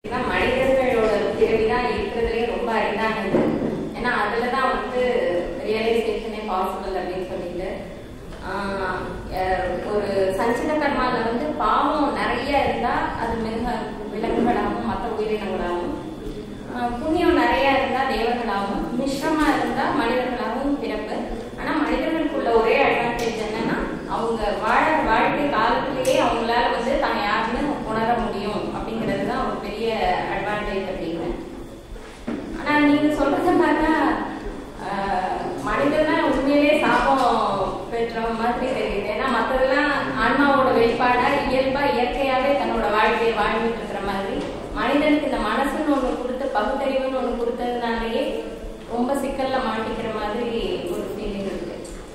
ஏன்னா மனிதர்களோட பிறவி தான் இருக்கிறதுலே ரொம்ப அரிதானது ஏன்னா அதில் தான் வந்து ரியலைசேஷனே பாசிபிள் அப்படின்னு சொல்லிட்டு ஆஹ் அஹ் ஒரு சஞ்சித கர்மால வந்து பாவம் நிறைய இருந்தா அது மிருக விலங்குகளாகவும் மற்ற உயிரினங்களாகவும் ஆஹ் புண்ணியம் நிறைய இருந்தா தேவர்களாகவும் மிஷ்ரமா இருந்தா மனிதர்களாகவும் பிறப்பு ஆனா மனிதர்களுக்குள்ள ஒரே அட்வான்டேஜ் என்னன்னா அவங்க வாழ வாழ்க்கை காலத்திலேயே அவங்களால வந்து தான் யாருன்னு உணர முடியும் அப்படிங்கிறது தான் ஒரு பெரிய அட்வான்டேஜ் அப்படின்னு ஆனா நீங்க சொல்றத பார்த்தா ஆஹ், மனிதன் தான் உண்மையிலேயே சாபம் பெற்ற மாதிரி தெரியுது ஏன்னா மற்றதெல்லாம் ஆன்மாவோட வெளிப்பாடா இயல்பா இயற்கையாவே தன்னோட வாழ்க்கையை வாழ்ந்துட்டு இருக்கிற மாதிரி மனிதனுக்கு இந்த மனசுன்னு ஒண்ணு கொடுத்து பகுத்தறிவுன்னு ஒண்ணு கொடுத்ததுனாலயே ரொம்ப சிக்கல்ல மாட்டிக்கிற மாதிரி ஒரு ஃபீலிங் இருக்கு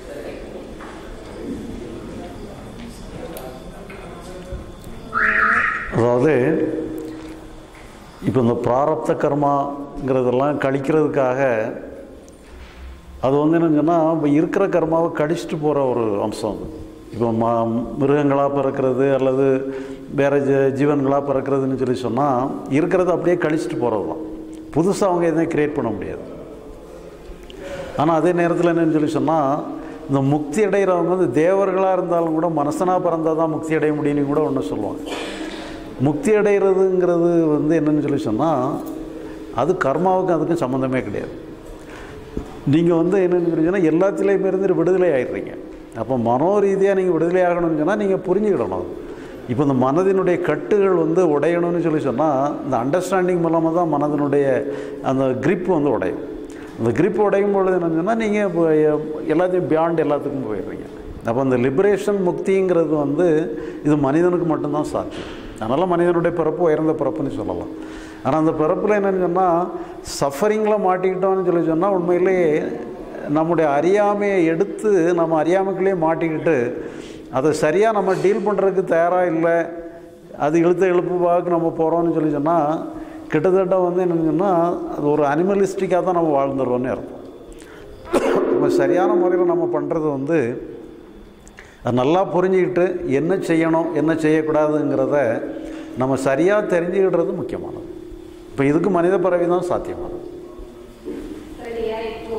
அதாவது இப்போ இந்த பிராரப்த கர்மாங்கிறதெல்லாம் கழிக்கிறதுக்காக அது வந்து என்னன்னு சொன்னால் இப்போ இருக்கிற கர்மாவை கழிச்சிட்டு போகிற ஒரு அம்சம் அது இப்போ ம மிருகங்களாக பிறக்கிறது அல்லது வேறு ஜ ஜீவன்களாக பிறக்கிறதுன்னு சொல்லி சொன்னால் இருக்கிறத அப்படியே கழிச்சிட்டு போகிறது தான் புதுசாக அவங்க எதுவும் கிரியேட் பண்ண முடியாது ஆனால் அதே நேரத்தில் என்னன்னு சொல்லி சொன்னால் இந்த முக்தி அடைகிறவங்க வந்து தேவர்களாக இருந்தாலும் கூட மனசனாக பிறந்தால் தான் முக்தி அடைய முடியும்னு கூட ஒன்று சொல்லுவாங்க முக்தி அடைகிறதுங்கிறது வந்து என்னன்னு சொல்லி சொன்னால் அது கர்மாவுக்கும் அதுக்கும் சம்மந்தமே கிடையாது நீங்கள் வந்து என்னென்னு சொல்லி சொன்னால் எல்லாத்துலேயுமே இருந்து விடுதலை ஆயிடுறீங்க அப்போ மனோ ரீதியாக நீங்கள் விடுதலை ஆகணும்னு சொன்னால் நீங்கள் புரிஞ்சுக்கிடணும் அது இப்போ இந்த மனதினுடைய கட்டுகள் வந்து உடையணும்னு சொல்லி சொன்னால் இந்த அண்டர்ஸ்டாண்டிங் மூலமாக தான் மனதினுடைய அந்த grip வந்து உடையும் அந்த grip உடையும் பொழுது என்னன்னு சொன்னால் நீங்கள் இப்போ எல்லாத்தையும் பியாண்ட் எல்லாத்துக்கும் போயிடுறீங்க அப்போ அந்த லிபரேஷன் முக்திங்கிறது வந்து இது மனிதனுக்கு மட்டும்தான் சாத்தியம் அதனால் மனிதனுடைய பிறப்பு உயர்ந்த பிறப்புன்னு சொல்லலாம் ஆனால் அந்த பிறப்பில் என்னன்னு சொன்னால் சஃபரிங்கில் மாட்டிக்கிட்டோம்னு சொல்லி சொன்னால் உண்மையிலேயே நம்முடைய அறியாமையை எடுத்து நம்ம அறியாமைக்குள்ளேயே மாட்டிக்கிட்டு அதை சரியாக நம்ம டீல் பண்ணுறதுக்கு தயாராக இல்லை அது இழுத்த இழுப்புவாக்கு நம்ம போகிறோம்னு சொல்லி சொன்னால் கிட்டத்தட்ட வந்து என்னன்னு சொன்னால் அது ஒரு அனிமலிஸ்டிக்காக தான் நம்ம வாழ்ந்துருவோம்னு அர்த்தம் நம்ம சரியான முறையில் நம்ம பண்ணுறது வந்து அது நல்லா புரிஞ்சுக்கிட்டு என்ன செய்யணும் என்ன செய்யக்கூடாதுங்கிறத நம்ம சரியாக தெரிஞ்சுக்கிடுறது முக்கியமானது இப்போ இதுக்கு மனித பிறவி தான் சாத்தியமானது சரியா இப்போ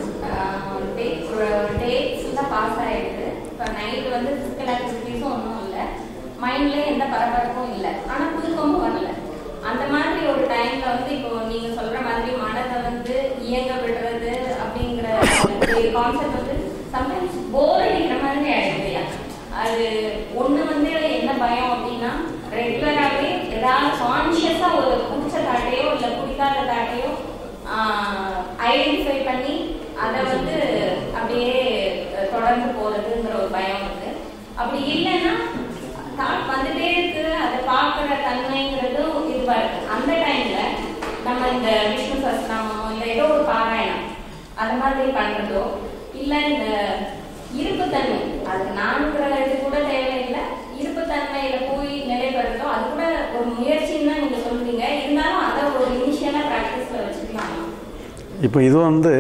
டேட்ஸ் தான் பாஸ் ஆயிடுது இப்போ நைட் வந்து ஃபிசிக்கல் ஆக்டிவிட்டிஸும் ஒன்றும் இல்லை மைண்ட்ல எந்த பரபரப்பும் இல்லை ஆனால் தூக்கமும் வரல அந்த மாதிரி ஒரு டைம்ல வந்து இப்போ நீங்க சொல்ற மாதிரி மனதை வந்து இயங்க விடுறது அப்படிங்கிற கான்செப்ட் வந்து சம்டைம்ஸ் போர் அடிக்கிற மாதிரி ஆயிடுது அது ஒண்ணு வந்து என்ன பயம் அப்படின்னா ரெகுலராகவே ஏதாவது கான்ஷியஸா ஒரு பிடிச்ச தாட்டையோ இல்லை பிடிக்காத தாட்டையோ ஐடென்டிஃபை பண்ணி அதை வந்து அப்படியே அஹ், தொடர்ந்து போறதுங்கிற ஒரு பயம் இருக்கு அப்படி இல்லைன்னா தாட் வந்துட்டே இருக்கு அதை பார்க்குற தன்மைங்கிறதும் இதுவா இருக்கு அந்த டைம்ல நம்ம இந்த விஷ்ணு சஸ்நாமமோ இல்லை ஏதோ ஒரு பாராயணம் அந்த மாதிரி பண்றதோ இல்ல இந்த இருப்புத்தன்மை அதுக்கு நான்கிற இது கூட தேவையில்லை இருப்புத்தன்மையில போய் நிலைப்படுறதோ அது கூட ஒரு முயற்சின்னு தான் நீங்க சொல்றீங்க இருந்தாலும் அதை ஒரு இனிஷியலா பிராக்டிஸ்ல வச்சுக்கலாம் இப்போ இது வந்து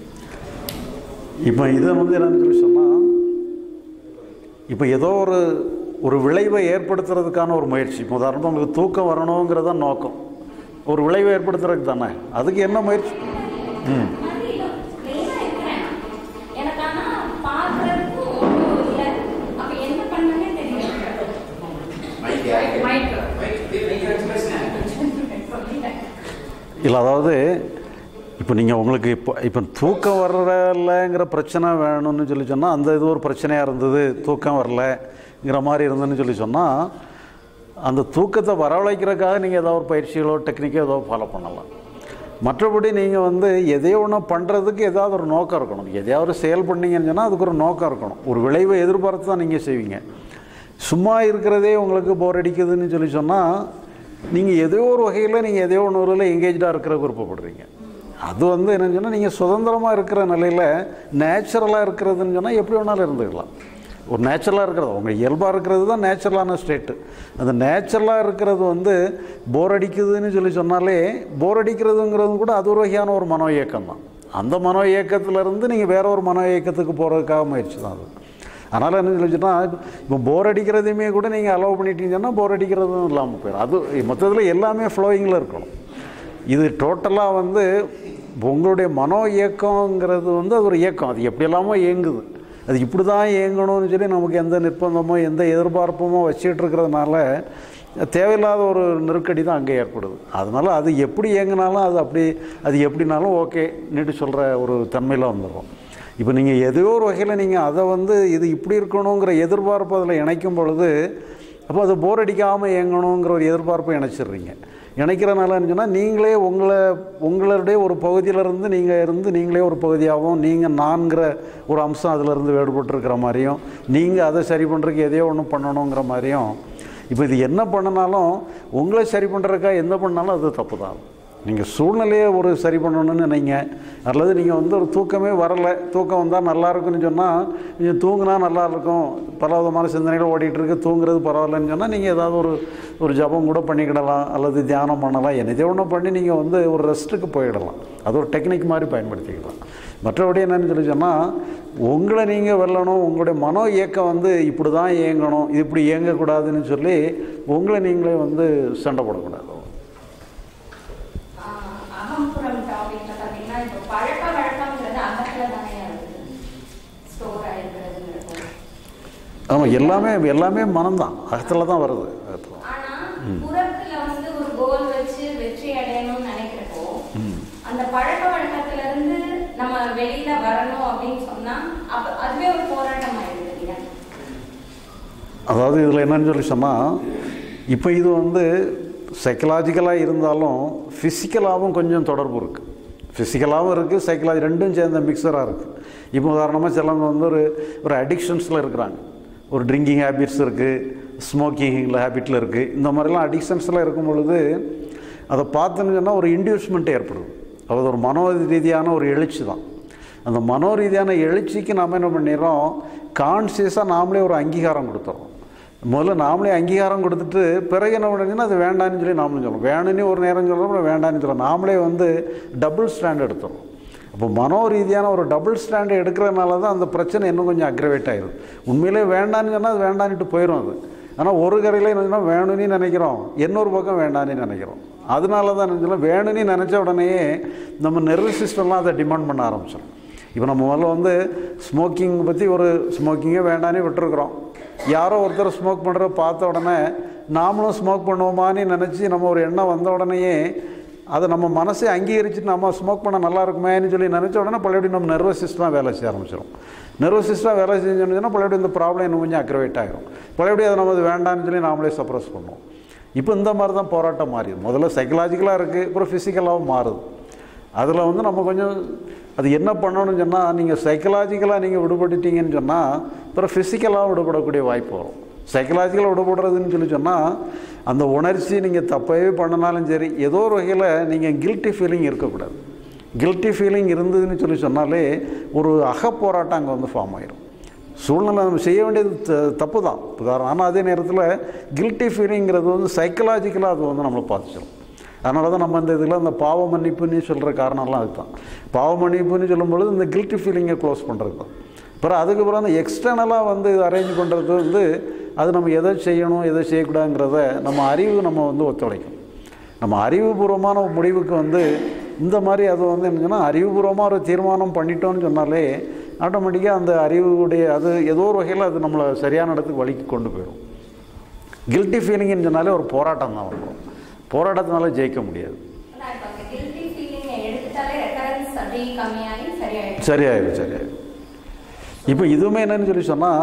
இப்போ இதை வந்து என்னன்னு சொல்லி சொன்னால் இப்போ ஏதோ ஒரு ஒரு விளைவை ஏற்படுத்துறதுக்கான ஒரு முயற்சி இப்போ உதாரணமாக உங்களுக்கு தூக்கம் வரணுங்கிறத நோக்கம் ஒரு விளைவை ஏற்படுத்துறதுக்கு தானே அதுக்கு என்ன முயற்சி ம் மாதிரி இல்ல, plain ஆ இருக்கிறேன். எனக்கு ஆனா பார்க்கறதுக்கும் ஒண்ணும் இல்ல. அப்ப என்ன பண்ணனே தெரியல. மைக். சொல்லிட்டேன். இல்லை அதாவது இப்போ நீங்கள் உங்களுக்கு இப்போ இப்போ தூக்கம் வரலைங்கிற பிரச்சனை வேணும்னு சொல்லி சொன்னால் அந்த இது ஒரு பிரச்சனையாக இருந்தது தூக்கம் வரலங்கிற மாதிரி இருந்ததுன்னு சொல்லி சொன்னால் அந்த தூக்கத்தை வரவழைக்கிறதுக்காக நீங்கள் ஏதோ ஒரு பயிற்சிகளோ டெக்னிக்கோ ஏதோ ஃபாலோ பண்ணலாம் மற்றபடி நீங்கள் வந்து எதையோ ஒன்று பண்ணுறதுக்கு ஏதாவது ஒரு நோக்கம் இருக்கணும் எதையாவது ஒரு செயல் பண்ணீங்கன்னு சொன்னால் அதுக்கு ஒரு நோக்கம் இருக்கணும் ஒரு விளைவை எதிர்பார்த்து தான் நீங்கள் செய்வீங்க சும்மா இருக்கிறதே உங்களுக்கு போர் அடிக்குதுன்னு சொல்லி சொன்னால் நீங்கள் ஏதோ ஒரு வகையில் நீங்கள் எதையோ ஒன்று வகையில் எங்கேஜாக இருக்கிற விருப்பப்படுறீங்க அது வந்து என்னன்னு சொன்னால் நீங்கள் சுதந்திரமாக இருக்கிற நிலையில் நேச்சுரலாக இருக்கிறதுன்னு சொன்னால் எப்படி வேணாலும் இருந்துக்கலாம் ஒரு நேச்சுரலாக இருக்கிறது உங்கள் இயல்பாக இருக்கிறது தான் நேச்சுரலான ஸ்டேட்டு அந்த நேச்சுரலாக இருக்கிறது வந்து போர் அடிக்குதுன்னு சொல்லி சொன்னாலே போர் அடிக்கிறதுங்கிறது கூட அது ஒரு வகையான ஒரு மனோ இயக்கம் தான் அந்த மனோ இயக்கத்திலேருந்து நீங்கள் வேற ஒரு மனோ இயக்கத்துக்கு போகிறதுக்காக முயற்சி தான் அது அதனால் என்ன சொல்லிச்சுன்னா இப்போ போர் அடிக்கிறதையுமே கூட நீங்கள் அலோவ் பண்ணிட்டீங்கன்னா போர் அடிக்கிறதும் இல்லாமல் போயிடும் அது மொத்தத்தில் எல்லாமே ஃப்ளோயிங்கில் இருக்கணும் இது டோட்டலாக வந்து உங்களுடைய மனோ இயக்கங்கிறது வந்து அது ஒரு இயக்கம் அது எப்படி எல்லாமோ இயங்குது அது இப்படி தான் இயங்கணும்னு சொல்லி நமக்கு எந்த நிர்பந்தமோ எந்த எதிர்பார்ப்புமோ வச்சுட்டு இருக்கிறதுனால தேவையில்லாத ஒரு நெருக்கடி தான் அங்கே ஏற்படுது அதனால் அது எப்படி இயங்கினாலும் அது அப்படி அது எப்படினாலும் ஓகே நீட்டு சொல்கிற ஒரு தன்மையில் வந்துடும் இப்போ நீங்கள் ஏதோ ஒரு வகையில் நீங்கள் அதை வந்து இது இப்படி இருக்கணுங்கிற எதிர்பார்ப்பு அதில் இணைக்கும் பொழுது அப்போ அது போர் அடிக்காமல் இயங்கணுங்கிற ஒரு எதிர்பார்ப்பை இணைச்சிடுறீங்க இணைக்கிறனால சொன்னால் நீங்களே உங்களை உங்களுடைய ஒரு பகுதியிலேருந்து நீங்கள் இருந்து நீங்களே ஒரு பகுதியாகவும் நீங்கள் நான்கிற ஒரு அம்சம் அதிலிருந்து வேறுபட்டுருக்கிற மாதிரியும் நீங்கள் அதை சரி பண்ணுறதுக்கு எதையோ ஒன்று பண்ணணுங்கிற மாதிரியும் இப்போ இது என்ன பண்ணினாலும் உங்களை சரி பண்ணுறதுக்கா எந்த பண்ணாலும் அது தப்பு தான் நீங்கள் சூழ்நிலையை ஒரு சரி பண்ணணும்னு நினைங்க அல்லது நீங்கள் வந்து ஒரு தூக்கமே வரலை தூக்கம் வந்தால் நல்லா இருக்குன்னு சொன்னால் நீங்கள் தூங்கினா நல்லா இருக்கும் பல விதமான சிந்தனைகள் ஓடிட்டு இருக்கு தூங்குறது பரவாயில்லன்னு சொன்னால் நீங்கள் ஏதாவது ஒரு ஒரு ஜபம் கூட பண்ணிக்கிடலாம் அல்லது தியானம் பண்ணலாம் என்னதே ஒன்று பண்ணி நீங்கள் வந்து ஒரு ரெஸ்ட்டுக்கு போயிடலாம் அது ஒரு டெக்னிக் மாதிரி பயன்படுத்திக்கலாம் மற்றபடி என்னன்னு சொல்லி சொன்னால் உங்களை நீங்கள் வெல்லணும் உங்களுடைய மனோ இயக்கம் வந்து இப்படி தான் இயங்கணும் இது இப்படி இயங்கக்கூடாதுன்னு சொல்லி உங்களை நீங்களே வந்து சண்டை போடக்கூடாது ஆஹ் அகம்புறம் டாபிக்ல பாத்தீங்கன்னா இப்போ பழக்க வழக்கம்ங்கிறது அகத்துல தானே இருக்குது ஸ்டோர் ஆயிருக்கிறதுங்கிறது ஆமாம் எல்லாமே எல்லாமே மனம்தான் அகத்தில் தான் வருது அகத்துல. ஆனா புறத்துல வந்து ஒரு கோல் வச்சு வெற்றி அடையணும்னு நினைக்கிறப்போ அந்த பழக்க வழக்கத்துல இருந்து நம்ம வெளியில வரணும் அப்படின்னு சொன்னா அப்ப அதுவே ஒரு போராட்டம் ஆயிடுது இல்லையா அதாவது இதில் என்னன்னு சொல்லி சொன்னால் இப்போ இது வந்து சைக்கலாஜிக்கலாக இருந்தாலும் ஃபிசிக்கலாகவும் கொஞ்சம் தொடர்பு இருக்குது ஃபிசிக்கலாகவும் இருக்குது சைக்கலாஜி ரெண்டும் சேர்ந்த மிக்சராக இருக்குது இப்போ உதாரணமாக சிலவங்க வந்து ஒரு ஒரு அடிக்ஷன்ஸில் இருக்கிறாங்க ஒரு ட்ரிங்கிங் ஹேபிட்ஸ் இருக்குது ஸ்மோக்கிங்கில் ஹேபிட்டில் இருக்குது இந்த மாதிரிலாம் அடிக்ஷன்ஸில் இருக்கும் பொழுது அதை பார்த்தோன்னு சொன்னால் ஒரு இன்டியூஸ்மெண்ட் ஏற்படுது அது ஒரு மனோ ரீதியான ஒரு எழுச்சி தான் அந்த மனோ ரீதியான எழுச்சிக்கு நாம் என்ன பண்ணிடுறோம் கான்சியஸாக நாமளே ஒரு அங்கீகாரம் கொடுத்துறோம் முதல்ல நாமளே அங்கீகாரம் கொடுத்துட்டு பிறகு என்ன பண்ணுறதுன்னா அது வேண்டான்னு சொல்லி நாமளும் சொல்லணும் வேணும்னு ஒரு நேரம் சொல்கிறோம் அப்புறம் வேண்டான்னு சொல்லலாம் நாமளே வந்து டபுள் ஸ்டாண்ட் எடுத்துறோம் அப்போ மனோ ரீதியான ஒரு டபுள் ஸ்டாண்டு எடுக்கிறதுனால தான் அந்த பிரச்சனை இன்னும் கொஞ்சம் அக்ரவேட் ஆயிடும் உண்மையிலே வேண்டான்னு சொன்னால் அது வேண்டான்ட்டு போயிடும் அது ஆனால் ஒரு கரையில் என்ன சொன்னால் வேணும்னு நினைக்கிறோம் இன்னொரு பக்கம் வேண்டான்னு நினைக்கிறோம் அதனால தான் என்ன சொல்ல வேணும்னு நினச்ச உடனேயே நம்ம நெர்வஸ் சிஸ்டம்லாம் அதை டிமாண்ட் பண்ண ஆரம்பிச்சிடும் இப்போ நம்ம முதல்ல வந்து ஸ்மோக்கிங் பற்றி ஒரு ஸ்மோக்கிங்கே வேண்டானே விட்டுருக்குறோம் யாரோ ஒருத்தர் ஸ்மோக் பண்ணுறத பார்த்த உடனே நாமளும் ஸ்மோக் பண்ணுவோமான்னு நினச்சி நம்ம ஒரு எண்ணம் வந்த உடனேயே அதை நம்ம மனசை அங்கீகரிச்சுட்டு நம்ம ஸ்மோக் பண்ண நல்லா இருக்குமேன்னு சொல்லி நினச்ச உடனே பழையபடி நம்ம நர்வஸ் சிஸ்டமாக வேலை செய்ய ஆரம்பிச்சிடும் நர்வஸ் சிஸ்டம் வேலை செஞ்சோம்னா பழையபடி இந்த ப்ராப்ளம் இன்னும் கொஞ்சம் அக்ரவேட் ஆகிடும் பழையபடி அதை நம்ம அது வேண்டாம்னு சொல்லி நாமளே சப்ரஸ் பண்ணுவோம் இப்போ இந்த மாதிரி தான் போராட்டம் மாறிடுது முதல்ல சைக்கலாஜிக்கலாக இருக்குது அப்புறம் ஃபிசிக்கலாகவும் மாறுது அதில் வந்து நம்ம கொஞ்சம் அது என்ன பண்ணணும்னு சொன்னால் நீங்கள் சைக்கலாஜிக்கலாக நீங்கள் விடுபட்டுட்டீங்கன்னு சொன்னால் அப்புறம் ஃபிசிக்கலாக விடுபடக்கூடிய வாய்ப்பு வரும் சைக்கலாஜிக்கலாக விடுபடுறதுன்னு சொல்லி சொன்னால் அந்த உணர்ச்சி நீங்கள் தப்பவே பண்ணினாலும் சரி ஏதோ ஒரு வகையில் நீங்கள் கில்ட்டி ஃபீலிங் இருக்கக்கூடாது கில்ட்டி ஃபீலிங் இருந்ததுன்னு சொல்லி சொன்னாலே ஒரு அகப்போராட்டம் அங்கே வந்து ஃபார்ம் ஆயிரும் சூழ்நிலை நம்ம செய்ய வேண்டியது த- தப்பு தான் உதாரணம் ஆனால் அதே நேரத்தில் கில்ட்டி ஃபீலிங்கிறது வந்து சைக்கலாஜிக்கலாக அது வந்து நம்மளை பாதிச்சிடும் அதனால தான் நம்ம இந்த இதில் அந்த பாவ மன்னிப்புன்னு சொல்கிற காரணம்லாம் அதுதான் பாவ மன்னிப்புன்னு சொல்லும் பொழுது இந்த கில்ட்டி ஃபீலிங்கை க்ளோஸ் பண்ணுறது தான் அப்புறம் அதுக்கப்புறம் அந்த எக்ஸ்டர்னலாக வந்து இது அரேஞ்ச் பண்ணுறது வந்து அது நம்ம எதை செய்யணும் எதை செய்யக்கூடாதுங்கிறத நம்ம அறிவு நம்ம வந்து ஒத்துழைக்கும் நம்ம அறிவுபூர்வமான ஒரு முடிவுக்கு வந்து இந்த மாதிரி அது வந்து என்னங்கன்னா அறிவுபூர்வமாக ஒரு தீர்மானம் பண்ணிட்டோம்னு சொன்னாலே ஆட்டோமேட்டிக்காக அந்த அறிவுடைய அது ஏதோ ஒரு வகையில் அது நம்மளை சரியான இடத்துக்கு வழிக்கு கொண்டு போயிடும் கில்ட்டி ஃபீலிங்னு சொன்னாலே ஒரு போராட்டம் தான் வரும் போராட்டத்தினால ஜெயிக்க முடியாது ஆனா இப்ப அந்த guilty feeling அ எடுத்துட்டாலே recurrence அப்படியே கம்மியாகி சரியாயிடும். சரியாயிடும் சரியாயிடும் இப்போ இதுவுமே என்னன்னு சொல்லி சொன்னால்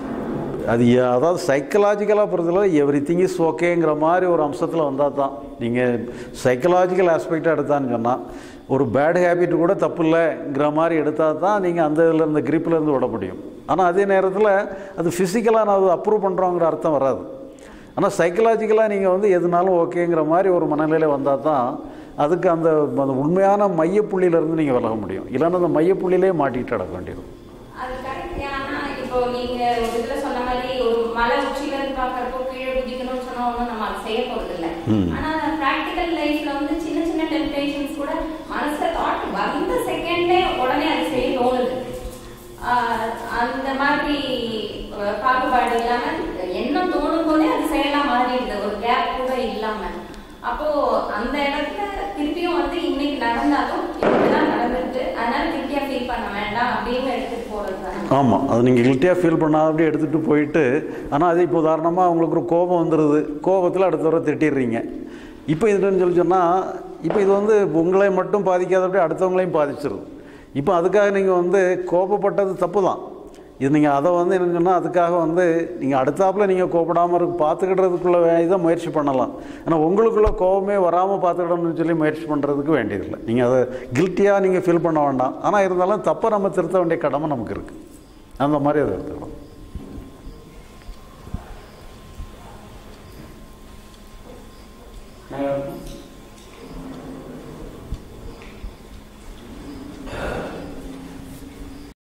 அது எ- அதாவது சைக்கலாஜிக்கலாக பொறுத்தளவு எவ்ரி திங் இஸ் ஓகேங்கிற மாதிரி ஒரு அம்சத்தில் வந்தால் தான் நீங்கள் சைக்கலாஜிக்கல் ஆஸ்பெக்டாக எடுத்தான்னு சொன்னால் ஒரு பேட் ஹேபிட் கூட தப்பு இல்லைங்கிற மாதிரி எடுத்தால் தான் நீங்கள் அந்த இதில் இருந்த gripல இருந்து விட முடியும் ஆனால் அதே நேரத்தில் அது ஃபிசிக்கலாக நான் அது அப்ரூவ் பண்ணுறோங்கிற அர்த்தம் வராது ஆனால் சைக்கலாஜிக்கலாக நீங்கள் வந்து எதுனாலும் ஓகேங்கிற மாதிரி ஒரு மனநிலையில் வந்தால் தான் அதுக்கு அந்த அந்த உண்மையான மையப்புள்ளியிலேருந்து நீங்கள் விலக முடியும் இல்லைன்னா அந்த மையப்புள்ளியிலே மாட்டிகிட்டு அடக்க வேண்டியது அது correct. ஆனா இப்போ நீங்க ஒரு இதுல சொன்ன மாதிரி ஒரு மலை உச்சியில இருந்து பார்க்கறப்போ கீழே குதிக்கணும்னு சொன்னா ஒண்ணும் நம்ம அதை செய்ய போறது இல்ல. ம். ஆனா practical lifeல வந்து சின்ன சின்ன temptations கூட மனசுல thought வந்த second ஏ உடனே அது செய்ய தோணுது. ஆஹ் அந்த மாதிரி அஹ், பாகுபாடு இல்லாம எண்ணம் தோணும் போதே அது செயலா மாறிடுது ஒரு கேப் கூட இல்லாம அப்போ அந்த இடத்துல திருப்பியும் வந்து இன்னைக்கு நடந்தாலும் இப்படிதான் நடந்திருக்கு அதனால திருப்பியா ஃபீல் பண்ண வேண்டாம் அப்படின்னு எடுத்துட்டு போறது தானே ஆமாம் அது நீங்கள் கில்ட்டியாக ஃபீல் பண்ணாத அப்படியே எடுத்துகிட்டு போயிட்டு ஆனால் அது இப்போ உதாரணமாக உங்களுக்கு ஒரு கோபம் வந்துடுது கோபத்தில் அடுத்த தடவை திட்டிடுறீங்க இப்போ இதுன்னு சொல்லி சொன்னால் இப்போ இது வந்து உங்களை மட்டும் பாதிக்காதபடி அடுத்தவங்களையும் பாதிச்சிருது இப்போ அதுக்காக நீங்கள் வந்து கோபப்பட்டது தப்பு தான் இது நீங்கள் அதை வந்து என்ன சொன்னால் அதுக்காக வந்து நீங்கள் அடுத்தாப்புல நீங்கள் கோபப்படாமல் இருக்கு பார்த்துக்கிடுறதுக்குள்ள வே- இதை முயற்சி பண்ணலாம் ஆனால் உங்களுக்குள்ள கோபமே வராமல் பார்த்துக்கிடணும்னு சொல்லி முயற்சி பண்ணுறதுக்கு வேண்டியதில்லை நீங்கள் அதை கில்ட்டியாக நீங்கள் ஃபீல் பண்ண வேண்டாம் ஆனால் இருந்தாலும் தப்பை நம்ம திருத்த வேண்டிய கடமை நமக்கு இருக்குது அந்த மாதிரி அதை எடுத்துக்கலாம்